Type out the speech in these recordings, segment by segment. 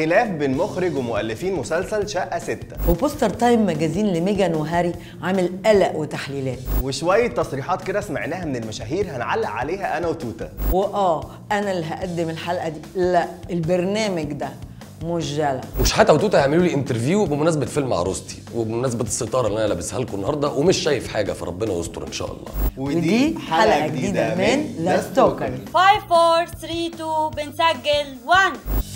خلاف بين مخرج ومؤلفين مسلسل شقة ستة وبوستر تايم ماجازين لميجان وهاري عامل قلق وتحليلات وشوية تصريحات كده سمعناها من المشاهير هنعلق عليها أنا وتوتة واه انا اللي هقدم الحلقه دي لا البرنامج ده مش جلا وشحاته وتوته هيعملوا لي انترفيو بمناسبه فيلم عروستي وبمناسبه الستاره اللي انا لابسها لكم النهارده ومش شايف حاجه فربنا يستر ان شاء الله ودي حلقه جديده من لا ستوكر 5 4 3 2 بنسجل 1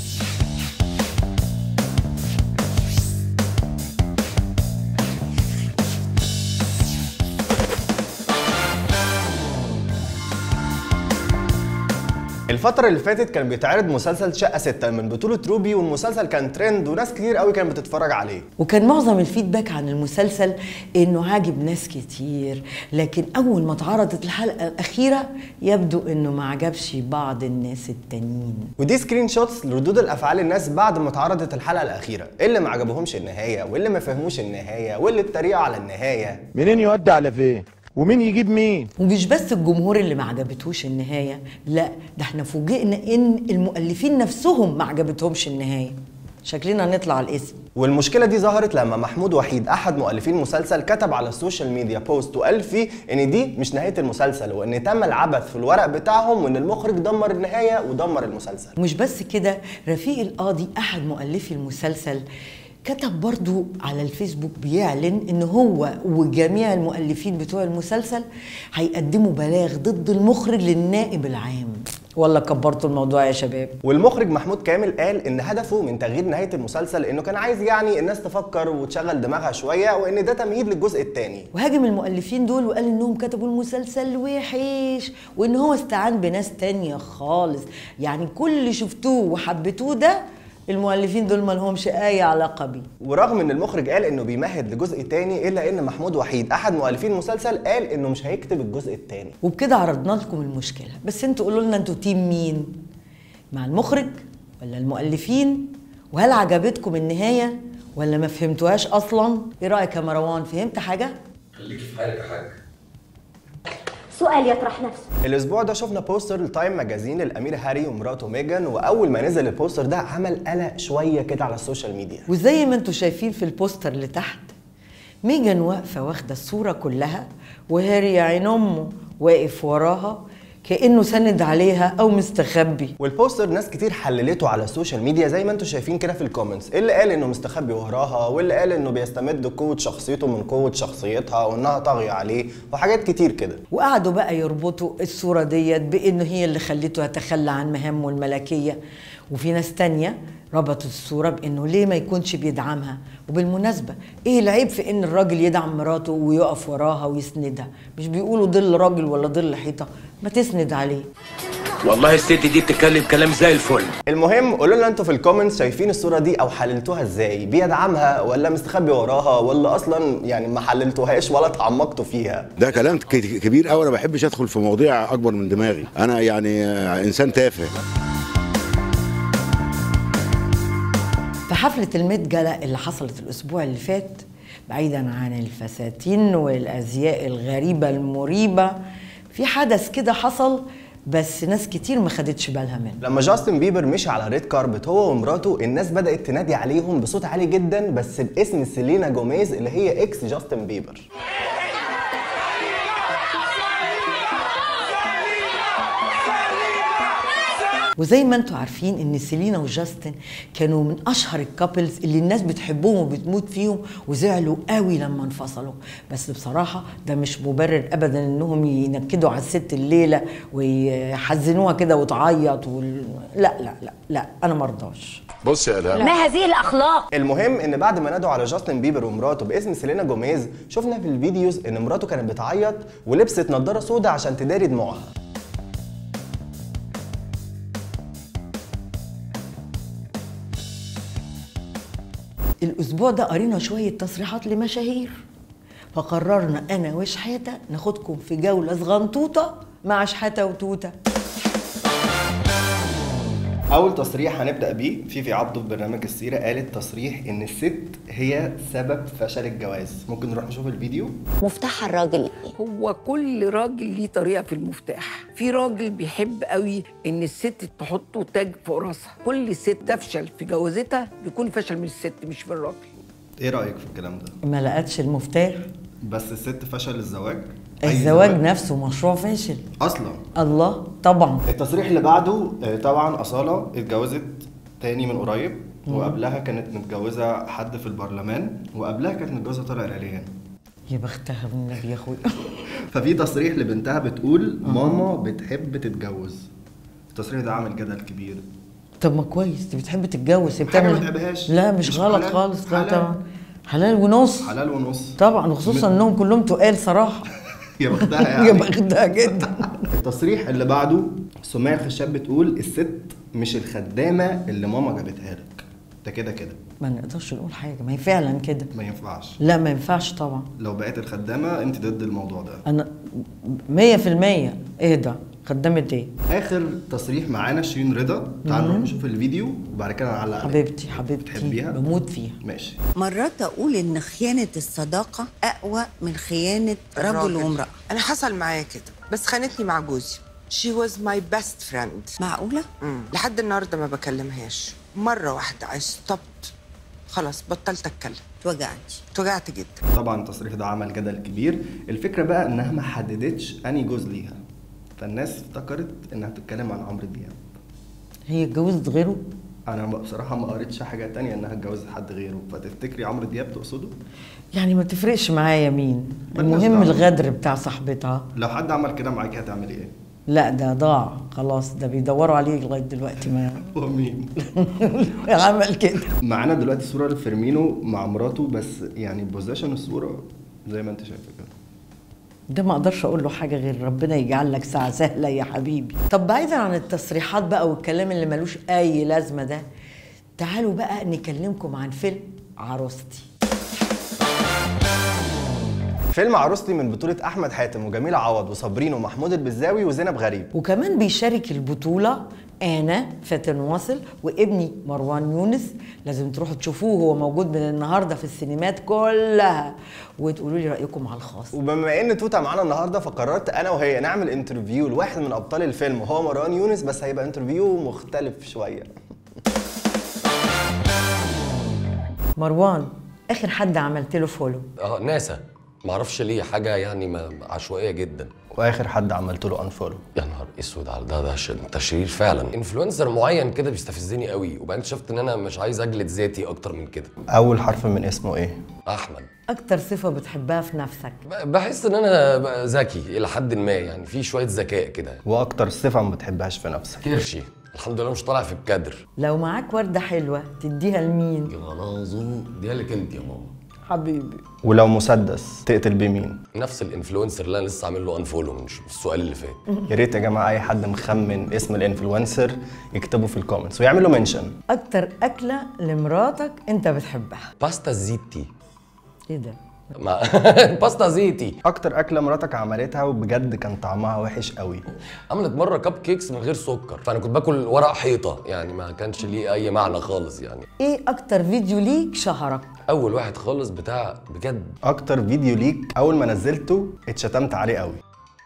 الفترة اللي فاتت كان بيتعرض مسلسل شقة ستة من بطولة روبي والمسلسل كان ترند وناس كتير قوي كانت بتتفرج عليه وكان معظم الفيدباك عن المسلسل انه عاجب ناس كتير لكن اول ما اتعرضت الحلقه الاخيره يبدو انه ما عجبش بعض الناس التانيين ودي سكرين شوتس لردود الافعال الناس بعد ما اتعرضت الحلقة الأخيرة اللي ما عجبهمش النهاية واللي ما فهموش النهاية واللي اتريقوا على النهاية منين يودي على فين ومين يجيب مين ومش بس الجمهور اللي ما عجبتهوش النهايه لا ده احنا فوجئنا ان المؤلفين نفسهم ما عجبتهمش النهايه شكلنا نطلع على الاسم والمشكلة دي ظهرت لما محمود وحيد أحد مؤلفين المسلسل كتب على السوشيال ميديا بوست وقال فيه إن دي مش نهاية المسلسل وإن تم العبث في الورق بتاعهم وإن المخرج دمر النهاية ودمر المسلسل مش بس كده رفيق القاضي احد مؤلفي المسلسل كتب برضو على الفيسبوك بيعلن ان هو وجميع المؤلفين بتوع المسلسل هيقدموا بلاغ ضد المخرج للنائب العام والله كبرتوا الموضوع يا شباب والمخرج محمود كامل قال ان هدفه من تغيير نهايه المسلسل انه كان عايز يعني الناس تفكر وتشغل دماغها شويه وان ده تمهيد للجزء الثاني وهاجم المؤلفين دول وقال انهم كتبوا المسلسل وحش وان هو استعان بناس تانية خالص يعني كل اللي شفتوه وحبيتوه ده المؤلفين دول مالهمش اي علاقه بيه ورغم ان المخرج قال انه بيمهد لجزء تاني الا ان محمود وحيد احد مؤلفين المسلسل قال انه مش هيكتب الجزء الثاني وبكده عرضنا لكم المشكله بس انتوا قولوا لنا انتوا تيم مين مع المخرج ولا المؤلفين وهل عجبتكم النهايه ولا ما فهمتوهاش اصلا ايه رايك يا مروان فهمت حاجه خليكي في حالك يا حاج سؤال يطرح نفسه الاسبوع ده شفنا بوستر لتايم ماجازين للامير هاري ومراته ميجان واول ما نزل البوستر ده عمل قلق شويه كده على السوشيال ميديا وزي ما انتوا شايفين في البوستر اللي تحت ميجان واقفه واخده الصوره كلها وهاري يا عين امه واقف وراها كانه سند عليها او مستخبي والبوستر ناس كتير حللته على السوشيال ميديا زي ما انتم شايفين كده في الكومنتس اللي قال انه مستخبي وراها واللي قال انه بيستمد قوه شخصيته من قوه شخصيتها وانها طاغيه عليه وحاجات كتير كده وقعدوا بقى يربطوا الصورة ديت بإنه هي اللي خلته يتخلى عن مهامه الملكية وفي ناس تانية ربطوا الصورة بإنه ليه ما يكونش بيدعمها وبالمناسبة إيه العيب في إن الراجل يدعم مراته ويقف وراها ويسندها مش بيقولوا ظل راجل ولا ظل حيطة ما تسند عليه والله الست دي بتتكلم كلام زي الفل المهم قولوا لنا انتوا في الكومنتس شايفين الصوره دي او حللتوها ازاي بيدعمها ولا مستخبي وراها ولا اصلا يعني ما حللتوهاش ولا اتعمقتوا فيها ده كلام ك- كبير قوي انا ما بحبش ادخل في مواضيع اكبر من دماغي انا يعني آه، انسان تافه في حفلة الميد جالا اللي حصلت الأسبوع اللي فات بعيدا عن الفساتين والأزياء الغريبة المريبة في حدث كده حصل بس ناس كتير ما خدتش بالها منه لما جاستن بيبر مشي على ريد كاربت هو ومراته الناس بدات تنادي عليهم بصوت عالي جدا بس باسم سيلينا جوميز اللي هي اكس جاستن بيبر وزي ما انتم عارفين ان سيلينا وجاستن كانوا من اشهر الكابلز اللي الناس بتحبهم وبتموت فيهم وزعلوا قوي لما انفصلوا بس بصراحه ده مش مبرر ابدا انهم ينكدوا على الست الليله ويحزنوها كده وتعيط وال... لا لا لا لا انا مرضاش بص يا ادهم ما هذه الاخلاق المهم ان بعد ما نادوا على جاستن بيبر ومراته باسم سيلينا جوميز شفنا في الفيديوز ان مراته كانت بتعيط ولبست نضاره سودا عشان تداري دموعها الاسبوع ده قرينا شويه تصريحات لمشاهير فقررنا انا وشحاته ناخدكم في جوله صغنطوطه مع شحاته وتوته اول تصريح هنبدا بيه فيفي عبده في برنامج السيره قالت تصريح ان الست هي سبب فشل الجواز ممكن نروح نشوف الفيديو مفتاح الراجل ايه هو كل راجل ليه طريقه في المفتاح في راجل بيحب قوي ان الست تحطه تاج فوق راسها كل ست تفشل في جوازتها بيكون فشل من الست مش من الراجل ايه رايك في الكلام ده ما لقتش المفتاح بس الست فشل الزواج أي الزواج زواج. نفسه مشروع فاشل اصلا الله طبعا التصريح اللي بعده آه، طبعا اصاله اتجوزت تاني من قريب وقبلها كانت متجوزه حد في البرلمان وقبلها كانت متجوزه طارق العليان يا بختها بالنبي يا اخويا ففي تصريح لبنتها بتقول ماما بتحب تتجوز التصريح ده عامل جدل كبير طب ما كويس دي بتحب تتجوز هي حاجة ما بتعمل تعبهاش. لا مش, مش غلط حلال. خالص لا حلال. طبعا حلال ونص حلال ونص طبعا وخصوصا انهم كلهم تقال صراحه يا بختها يا يعني بختها جدا التصريح اللي بعده سمية الخشاب بتقول الست مش الخدامة اللي ماما جابتها لك ده كده كده ما نقدرش نقول حاجه ما هي فعلا كده ما ينفعش لا ما ينفعش طبعا لو بقيت الخدامة انت ضد الموضوع ده انا مية في المية ايه ده خدامة ايه اخر تصريح معانا شيرين رضا تعالوا نروح نشوف الفيديو وبعد كده نعلق عليه حبيبتي حبيبتي بتحبيها؟ بموت فيها ماشي مرات اقول ان خيانه الصداقه اقوى من خيانه رجل الراجل. وامراه انا حصل معايا كده بس خانتني مع جوزي شي واز ماي بيست فريند معقوله لحد النهارده ما بكلمهاش مره واحده اي ستوبت خلاص بطلت اتكلم اتوجعتي اتوجعت جدا طبعا التصريح ده عمل جدل كبير الفكرة بقى انها ما حددتش انهي جوز ليها فالناس افتكرت انها بتتكلم عن عمرو دياب هي اتجوزت غيره انا بصراحة ما قريتش حاجة تانية انها اتجوزت حد غيره فتفتكري عمرو دياب تقصده يعني ما تفرقش معايا مين ملناش المهم دعوة. الغدر بتاع صاحبتها لو حد عمل كده معاكي هتعملي ايه لا ده ضاع خلاص ده بيدوروا عليه لغايه دلوقتي ما هو مين عمل كده معانا دلوقتي صورة لفيرمينو مع مراته بس يعني بوزيشن الصورة زي ما انت شايفة كده ده ما اقدرش اقول له حاجه غير ربنا يجعل لك ساعه سهله يا حبيبي طب بعيدا عن التصريحات بقى والكلام اللي ملوش اي لازمه ده تعالوا بقى نكلمكم عن فيلم عروستي فيلم عروستي من بطولة أحمد حاتم وجميل عوض وصابرين ومحمود البزاوي وزينب غريب وكمان بيشارك البطولة أنا فاتن واصل وابني مروان يونس لازم تروحوا تشوفوه هو موجود من النهاردة في السينمات كلها وتقولوا لي رأيكم على الخاص وبما ان توتا معانا النهارده فقررت انا وهي نعمل انترفيو لواحد من ابطال الفيلم وهو مروان يونس بس هيبقى انترفيو مختلف شويه مروان آخر حد عملت له فولو اه ناسا معرفش ليه حاجه يعني ما عشوائيه جدا واخر حد عملت له انفولو يا نهار اسود على ده ده ش- تشرير فعلا انفلونسر معين كده بيستفزني قوي وبعدين شفت ان انا مش عايز اجلد ذاتي اكتر من كده اول حرف من اسمه ايه احمد أكتر صفة بتحبها في نفسك ب- بحس ان انا ب- ذكي الى حد ما يعني في شويه ذكاء كده واكتر صفه ما بتحبهاش في نفسك كرشي الحمد لله مش طالع في الكادر لو معاك وردة حلوة تديها لمين يا غلاظو دي لك انت يا ماما حبيبي ولو مسدس تقتل بيه مين نفس الانفلونسر اللي انا لسه عامل له انفولو من ش- السؤال اللي فات يا ريت يا جماعه اي حد مخمن اسم الانفلونسر يكتبه في الكومنتس ويعمل له منشن أكتر أكلة لمراتك أنت بتحبها باستا زيتي إيه ده؟ مع باستا زيتي اكتر اكله مراتك عملتها وبجد كان طعمها وحش قوي عملت مره كب كيكس من غير سكر فانا كنت باكل ورق حيطه يعني ما كانش ليه اي معنى خالص يعني إيه أكتر فيديو ليك شهرك؟ اول واحد خالص بتاع بجد اكتر فيديو ليك اول ما نزلته اتشتمت عليه قوي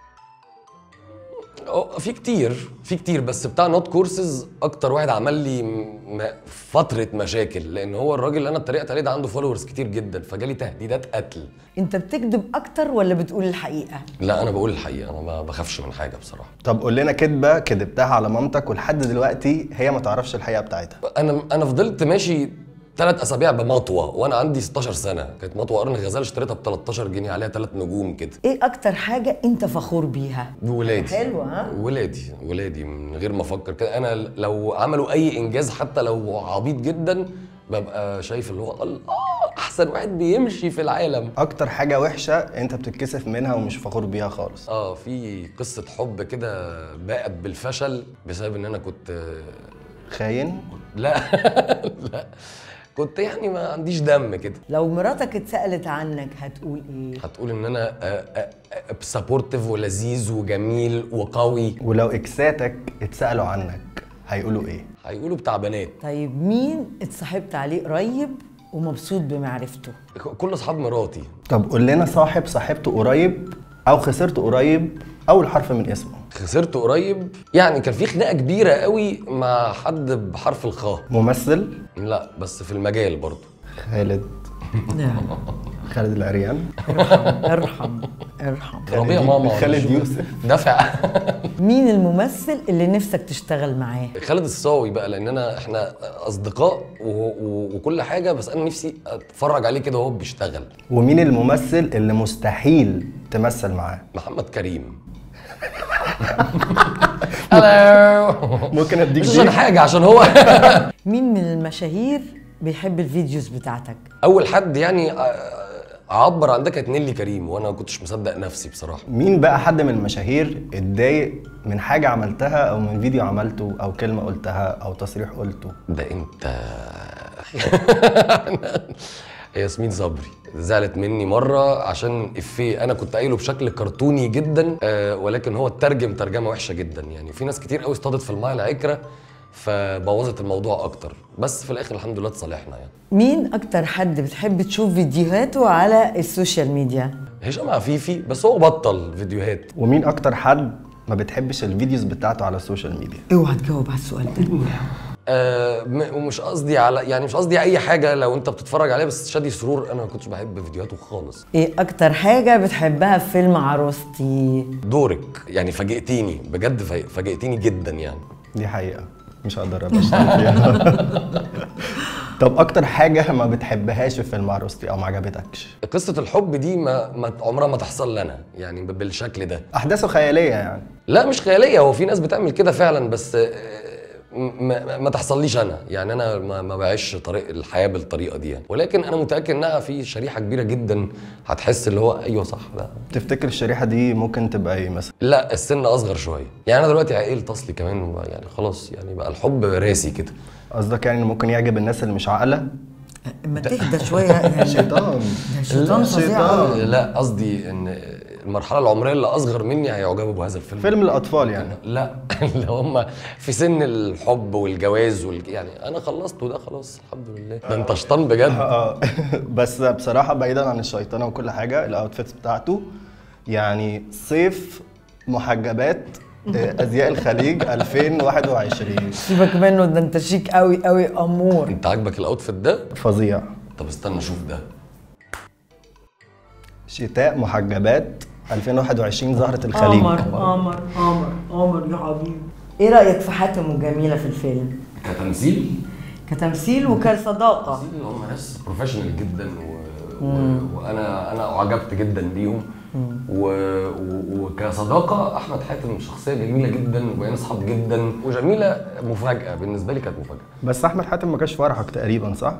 أه، في كتير في كتير بس بتاع نوت كورسز اكتر واحد عمل لي م- فتره مشاكل لان هو الراجل اللي انا اتريقت عليه ده عنده فولورز كتير جدا فجالي تهديدات قتل أنت بتكذب أكتر ولا بتقول الحقيقة؟ لا انا بقول الحقيقه انا ما بخافش من حاجه بصراحه طب قول لنا كدبه كدبتها على مامتك ولحد دلوقتي هي ما تعرفش الحقيقه بتاعتها انا انا فضلت ماشي ثلاث اسابيع بمطوه وانا عندي 16 سنه كانت مطوه قرن غزال اشتريتها ب 13 جنيه عليها ثلاث نجوم كده إيه أكتر حاجة أنت فخور بيها؟ ولادي حلوة، ها؟ ولادي ولادي من غير ما افكر كده انا لو عملوا اي انجاز حتى لو عبيط جدا ببقى شايف اللي هو الله احسن واحد بيمشي في العالم اكتر حاجه وحشه انت بتتكسف منها ومش فخور بيها خالص اه في قصه حب كده باءت بالفشل بسبب ان انا كنت خاين لا لا كنت يعني ما عنديش دم كده لو مراتك اتسألت عنك هتقول إيه؟ هتقول ان انا سبورتيف ولذيذ وجميل وقوي ولو اكساتك اتسالوا عنك هيقولوا ايه هيقولوا بتاع بنات طيب مين اتصاحبت عليه قريب ومبسوط بمعرفته كل اصحاب مراتي طب قول لنا صاحب صاحبته قريب او خسرته قريب اول حرف من اسمه خسرته قريب يعني كان في خناقه كبيره قوي مع حد بحرف الخاء ممثل لا بس في المجال برضه خالد نعم خالد العريان ارحم ارحم ربيع ماما خالد يوسف دافع مين الممثل اللي نفسك تشتغل معاه خالد الصاوي بقى لان انا احنا اصدقاء و... و... وكل حاجه بس انا نفسي اتفرج عليه كده وهو بيشتغل ومين الممثل اللي مستحيل تمثل معاه محمد كريم ممكن اديك مش عشان دي حاجه عشان هو مين من المشاهير بيحب الفيديوز بتاعتك اول حد يعني آه، عبر عن ده كانت نيلي كريم وانا ما كنتش مصدق نفسي بصراحه مين بقى حد من المشاهير اتضايق من حاجه عملتها او من فيديو عملته او كلمه قلتها او تصريح قلته ده انت ياسمين صبري زعلت مني مرة عشان إفيه أنا كنت قايله بشكل كرتوني جدا آه ولكن هو اترجم ترجمة وحشة جدا يعني في ناس كتير قوي اصطادت في المايه العكرة فبوظت الموضوع أكتر بس في الآخر الحمد لله اتصالحنا يعني مين اكتر حد بتحب تشوف فيديوهاته على السوشيال ميديا هشام عفيفي بس هو بطل فيديوهات ومين اكتر حد ما بتحبش الفيديوز بتاعته على السوشيال ميديا اوعى تجاوب على السؤال ده آه م- ومش قصدي على يعني مش قصدي اي حاجه لو انت بتتفرج عليه بس شادي سرور انا ما كنتش بحب فيديوهاته خالص ايه اكتر حاجه بتحبها في فيلم عروستي دورك يعني فاجئتيني بجد فا- فاجئتيني جدا يعني دي حقيقه مش هقدر ابقى اشتغل فيها طب اكتر حاجه ما بتحبهاش في فيلم عروستي او ما عجبتكش قصه الحب دي ما, ما عمرها ما تحصل لنا يعني ب- بالشكل ده احداثه خياليه يعني لا مش خياليه هو في ناس بتعمل كده فعلا بس آه، ما, ما- ما تحصليش انا يعني انا ما, ما بعيش طريق الحياه بالطريقه دي يعني ولكن انا متاكد انها في شريحه كبيره جدا هتحس اللي هو ايوه صح ده تفتكر الشريحه دي ممكن تبقى ايه مثلا لا السن اصغر شويه يعني انا دلوقتي عقلت اصلي كمان يعني خلاص يعني بقى الحب راسي كده قصدك يعني إن ممكن يعجب الناس اللي مش عاقله ما تهدى شويه يعني شيطان ده شيطان فظيع أوي. لا قصدي ان المرحله العمريه اللي اصغر مني هيعجبوا بهذا الفيلم فيلم الاطفال يعني لا اللي هم في سن الحب والجواز وال... يعني انا خلصت وده خلاص الحمد لله ده انت شيطان بجد اه بس بصراحه بعيدا عن الشيطانه وكل حاجه الاوتفيتس بتاعته يعني صيف محجبات آه، ازياء الخليج 2021 سيبك منه ده انت شيك قوي قوي امور انت عاجبك الاوتفيت ده فظيع طب استنى اشوف ده شتاء محجبات 2021 زهرة الخليج قمر قمر قمر قمر يا حبيبي ايه رايك في حاتم وجميله في الفيلم كتمثيل كتمثيل وكصداقه هم ناس بروفيشنال جدا و... و... وانا انا اعجبت جدا بيهم و... و... وكصداقه احمد حاتم شخصيه جميله جدا وبقينا اصحاب جدا وجميله مفاجاه بالنسبه لي كانت مفاجاه بس احمد حاتم ما كانش فرحك تقريبا صح؟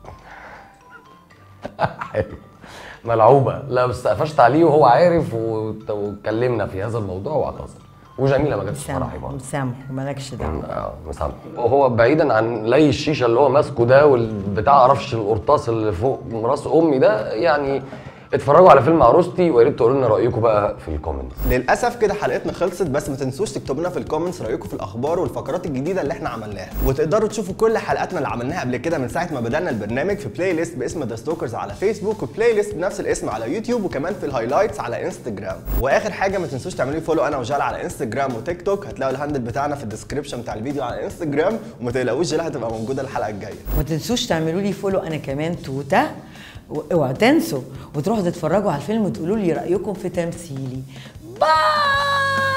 حلو ملعوبه لا بس قفشت عليه وهو عارف وت- واتكلمنا في هذا الموضوع واعتذر وجميله ما جاتش فرحي مسامحه برضه مسامحه مالكش دعوه اه مسامحه وهو بعيدا عن لي الشيشه اللي هو ماسكه ده والبتاع عرفش القرطاس اللي فوق راس امي ده يعني اتفرجوا على فيلم عروستي ويا ريت تقولوا لنا رايكم بقى في الكومنتس للاسف كده حلقتنا خلصت بس ما تنسوش تكتبوا لنا في الكومنتس رايكم في الاخبار والفقرات الجديده اللي احنا عملناها وتقدروا تشوفوا كل حلقاتنا اللي عملناها قبل كده من ساعه ما بدانا البرنامج في بلاي ليست باسم ذا ستوكرز على فيسبوك وبلاي ليست بنفس الاسم على يوتيوب وكمان في الهايلايتس على انستجرام واخر حاجه ما تنسوش تعملوا لي فولو انا وجال على انستجرام وتيك توك هتلاقوا الهاندل بتاعنا في الديسكربشن بتاع الفيديو على انستجرام وما تقلقوش جال هتبقى موجوده الحلقه الجايه ما تنسوش تعملوا لي فولو انا كمان توته واوعوا تنسوا وتروحوا تتفرجوا على الفيلم وتقولوا لي رايكم في تمثيلي باي